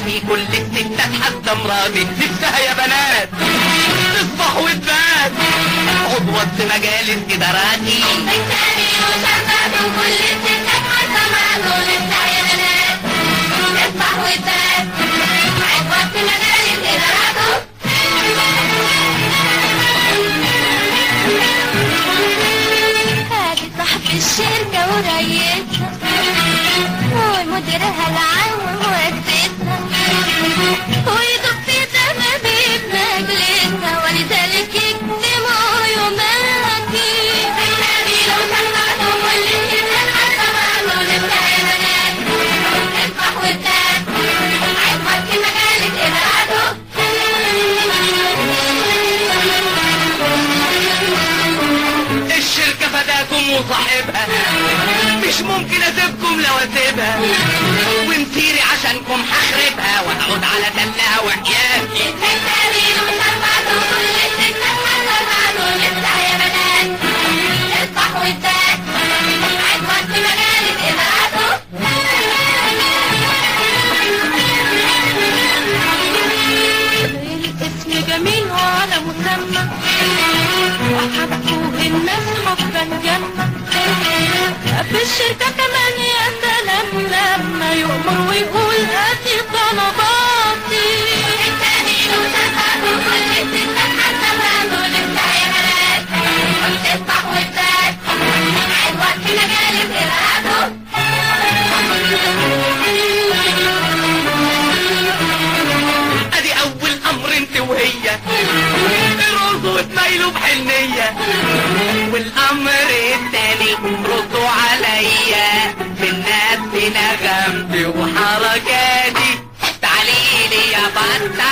مراتي كل الستات حتى مراتي نفسها يا بنات تصبح وتبات عضوة في مجالس إداراتي بالتالي وشربات وكل الستات حتى معدول التعيينات اصبح وتبات عقبات في مجال الإدارات هذه صاحب الشركة ورئيسها ومديرها العام ومؤسسها ويدق في تمامين مجلسها ولذلك يكتموا يوماتي بالتالي لو سمعتم كل الناس حتى معلول التعيينات اصبح وتبات عقبات في مجال الإدارات الشركة فداكم وصاحبها مش ممكن اسيبكم لو اسيبها ومسيري عشانكم هخربها واقعد على تلها وحياتي بالتالي لو سمعتم كل الستات حتى معلول التعيينات اصبح وتبات عقبات في مجال الإدارات الاسم جميل وعلى مسمى وحبوه الناس حبا جما في الشركة كمان يا سلام لما يؤمر ويقول هاتي طلباتي التاني لو تفهموا كل الستات حتى معدول التعيينات اصبح وتبات عوض في مجال الإدارات ادي اول امر انت وهي ردوا وتميلوا بحنية والامر التاني ردوا عليا في الناس نغمتي وحركاتي تعالي لي يا بطة